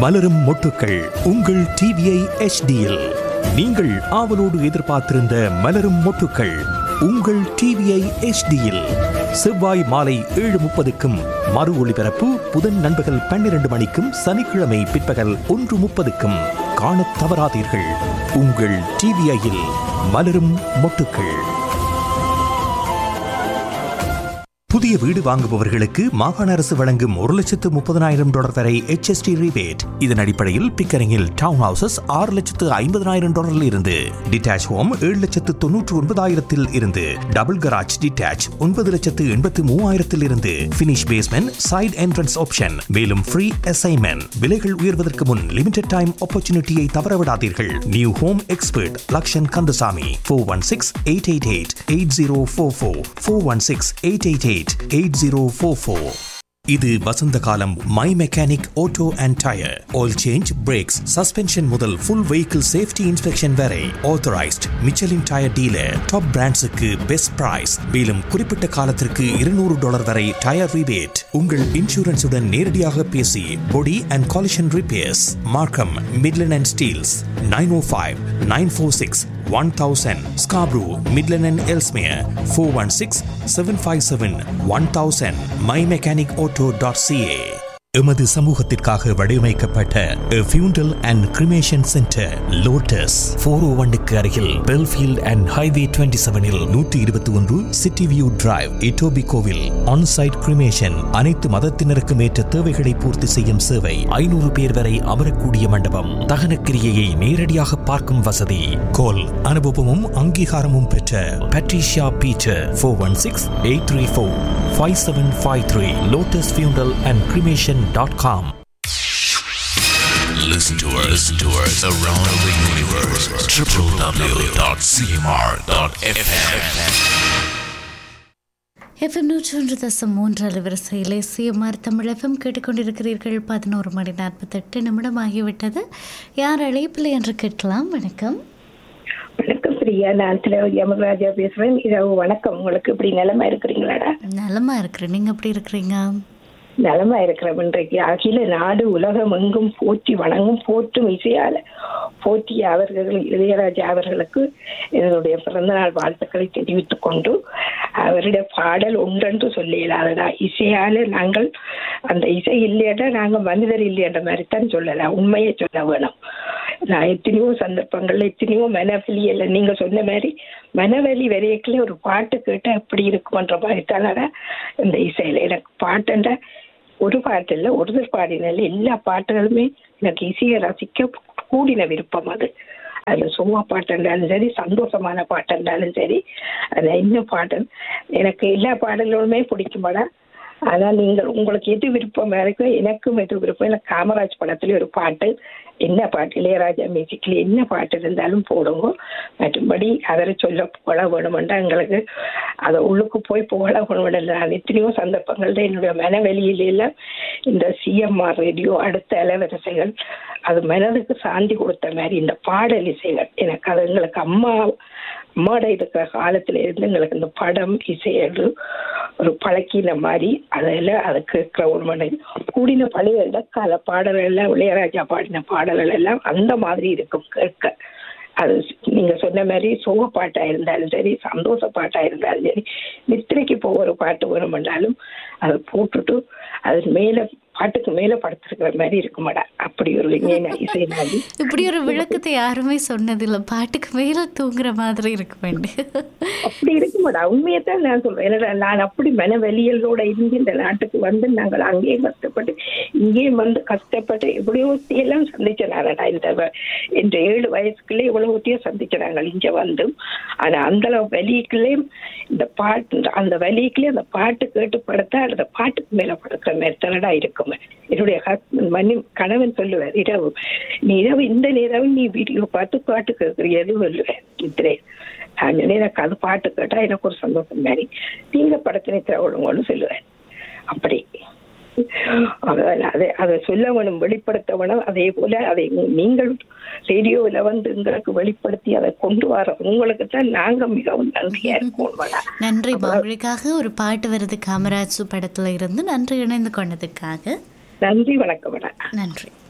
மலரும் மொட்டுக்கள் உங்கள் டிவிஐ எச்டியில் நீங்கள் ஆவலோடு எதிர்பார்த்திருந்த மலரும் மொட்டுக்கள் உங்கள் டிவிஐ எச்டியில் செவ்வாய் மாலை ஏழு முப்பதுக்கும் மறு ஒளிபரப்பு புதன் நண்பகல் பன்னிரண்டு மணிக்கும் சனிக்கிழமை பிற்பகல் ஒன்று முப்பதுக்கும் காணத் தவறாதீர்கள் உங்கள் டிவிஐயில் மலரும் மொட்டுக்கள் புதிய வீடு வாங்குபவர்களுக்கு மாகாண அரசு வழங்கும் ஒரு லட்சத்து முப்பதனாயிரம் டாலர் வரை HST rebate இதன் அடிப்படையில் பிக்கரிங்கில் டவுன் ஹவுசஸ் ஆறு லட்சத்து ஐம்பதனாயிரம் டாலரில் இருந்து டிட்டாச் ஹோம் ஏழு லட்சத்து தொன்னூற்று ஒன்பதாயிரத்தில் இருந்து டபுள் கராஜ் டிட்டாச் ஒன்பது லட்சத்து எண்பத்து மூவாயிரத்தில் இருந்து finish basement side entrance option மேலும் ஃப்ரீ அசைன்மெண்ட் விலைகள் உயர்வதற்கு முன் லிமிடெட் டைம் ஆப்பர்ச்சுனிட்டியை தவறவிடாதீர்கள் new home expert Lakshan Kandasamy four one six eight eight eight eight zero four four four one six eight eight eight eight zero four four இது வசந்த காலம் my mechanic auto and tyre oil change brakes suspension முதல் full vehicle safety inspection வரை authorised Michelin tyre dealer top பிராண்ட்ஸுக்கு best price மேலும் குறிப்பிட்ட காலத்திற்கு இருநூறு டாலர் வரை டயர் ரிபேட் உங்கள் இன்சூரன்ஸுடன் நேரடியாக பேசி body and collision repairs Markham Midland and Steeles nine O five nine four six one thousand Scarborough Midland and Ellesmere four one six seven five seven one thousand my mechanic auto dot CA எமது சமூகத்திற்காக வடிவமைக்கப்பட்ட funeral and cremation centre lotus four O ஒன்னுக்கு அருகில் Belfield and highway twenty செவனில் நூற்றி இருபத்தி ஒன்று city view drive இட்டோபி கோவில் ஆன்சைட் கிரிமேஷன் அனைத்து மதத்தினருக்கும் ஏற்ற தேவைகளை பூர்த்தி செய்யும் சேவை ஐநூறு பேர் வரை அமரக்கூடிய மண்டபம் தகன கிரியையை நேரடியாக பார்க்கும் வசதி கோல் அனுபவமும் அங்கீகாரமும் பெற்ற Patricia Peter four one six eight three four five seven five three lotus funeral and cremation dot com Listen to us, listen to us around the universe. www.cmr.fm. FM நூற்றொன்று தசம் மூன்று அலைவரிசையிலே சிஎம்ஆர் தமிழ் எஃப்எம் கேட்டுக்கொண்டிருக்கிறீர்கள் பதினோரு மணி நாற்பத்தெட்டு நிமிடம் ஆகிவிட்டது யார் அழைப்பில்லை என்று கேட்கலாம் வணக்கம் வணக்கம் பிரியா நான் திலவதி அமர்ராஜா பேசுறேன் இரவு வணக்கம் உங்களுக்கு இப்படி நிலைமை இருக்கிறீங்களாடா நலமா இருக்கிறேன் நீங்க எப்படி இருக்கிறீங்க நலமா இருக்கிறோம் இன்றைக்கு அகில நாடு உலகம் எங்கும் போற்றி வணங்கும் போற்றும் இசையால போற்றிய அவர்கள் இளையராஜா அவர்களுக்கு என்னுடைய பிறந்தநாள் வாழ்த்துக்களை தெரிவித்துக் கொண்டு அவருடைய பாடல் ஒன்றென்று சொல்ல இயலாதடா இசையால நாங்கள் அந்த இசை இல்லையடா நாங்கள் மனிதர் இல்லையன்ற மாதிரி தான் சொல்லலாம் உண்மையை சொல்ல வேணும் நான் எத்தனையோ சந்தர்ப்பங்கள்ல எத்தனையோ மனவெளியில நீங்க சொன்ன மாதிரி மனவெளி வரையக்குள்ள ஒரு பாட்டு கேட்டா எப்படி இருக்குமன்ற மாதிரி தானடா இந்த இசையில எனக்கு பாட்டுன்ற ஒரு பாட்டு இல்லை ஒருத்தர் பாடினால எல்லா பாட்டுகளுமே எனக்கு இசையை ரசிக்க கூடின விருப்பம் அது அது சும்மா பாட்டு இருந்தாலும் சரி சந்தோஷமான பாட்டு இருந்தாலும் சரி அது இன்னும் பாட்டு எனக்கு எல்லா பாடல்களுமே பிடிக்குமாடா ஆனா நீங்கள் உங்களுக்கு எது விருப்பம் இருக்கோ எனக்கும் எது விருப்பம் எனக்கு காமராஜ் படத்துல ஒரு பாட்டு என்ன பாட்டு இளையராஜா மியூசிக்ல என்ன பாட்டு இருந்தாலும் போடுங்க மற்றபடி அவரை சொல்ல புகழ வேணுமெண்டா எங்களுக்கு அதை உள்ளுக்கு போய் புகழ வேணுமெண்டா நான் எத்தனையோ சந்தர்ப்பங்கள்ல என்னுடைய மனவெளியில எல்லாம் இந்த சிஎம்ஆர் ரேடியோ அடுத்த அலைவரிசைகள் அது மனதுக்கு சாந்தி கொடுத்த மாதிரி இந்த பாடல் இசைகள் எனக்கு அது எங்களுக்கு அம்மா அம்மாட இருக்கிற காலத்துல இருந்து எங்களுக்கு இந்த படம் இசையல் ஒரு பழக்கின மாதிரி அதில் அது கேட்கிற ஒரு மனை கூடின பழைய இடக்கால பாடல்கள் எல்லாம் இளையராஜா பாடின பாடல்கள் எல்லாம் அந்த மாதிரி இருக்கும் கேட்க அது நீங்க சொன்ன மாதிரி சோக பாட்டா இருந்தாலும் சரி சந்தோஷ பாட்டா இருந்தாலும் சரி நித்திரைக்கு போக ஒரு பாட்டு வேணுமென்றாலும் அதை போட்டுட்டு அது மேல பாட்டுக்கு மேல படுத்திருக்கிற மாதிரி இருக்குமாடா அப்படி ஒரு விஞ்ஞான இசை மாதிரி இப்படி ஒரு விளக்கத்தை யாருமே சொன்னதில்லை பாட்டுக்கு மேல தூங்குற மாதிரி இருக்க வேண்டிய அப்படி இருக்குமாடா உண்மையத்தான் நான் சொல்றேன் ஏன்னா நான் அப்படி மனவெளியலோட இருந்து இந்த நாட்டுக்கு வந்து நாங்கள் அங்கேயும் கஷ்டப்பட்டு இங்கேயும் வந்து கஷ்டப்பட்டு எவ்வளோ எல்லாம் சந்திச்ச நானடா இந்த வ- இந்த ஏழு வயசுக்குள்ளே இவ்வளவு ஒத்தியும் சந்திச்ச நாங்கள் இங்க வந்து ஆனா அந்த அளவு வலிக்குள்ளே இந்த பாட்டு அந்த வலிக்குள்ளே அந்த பாட்டு கேட்டு படுத்தா அந்த பாட்டுக்கு மேல படுக்கிற மாதிரி தானடா இருக்கும் என்னுடைய ஹஸ்பண்ட் மன்னி கணவன் சொல்லுவார் இரவு நீ இரவு இந்த நேரம் நீ வீடியோ பார்த்து பாட்டு கேட்கறியது சொல்லுவேன் இத்திரே நான் சொன்னேன், எனக்கு அது பாட்டு கேட்டா எனக்கு ஒரு சந்தோஷம் மாதிரி நீங்க படத்தினை திரவணுங்கன்னு சொல்லுவேன் அப்படி அதான் அதை அதை சொல்ல வேணும் வெளிப்படுத்த வேணும் அதே போல அதை நீங்கள் ரேடியோவில் வந்து எங்களுக்கு வெளிப்படுத்தி அதை கொண்டு வர உங்களுக்கு தான் நாங்க மிகவும் நன்றியா இருக்கோம் வேணா நன்றி உங்களுக்காக ஒரு பாட்டு வருது காமராஜ் படத்துல இருந்து நன்றி இணைந்து கொண்டதுக்காக நன்றி வணக்கம் வேணா நன்றி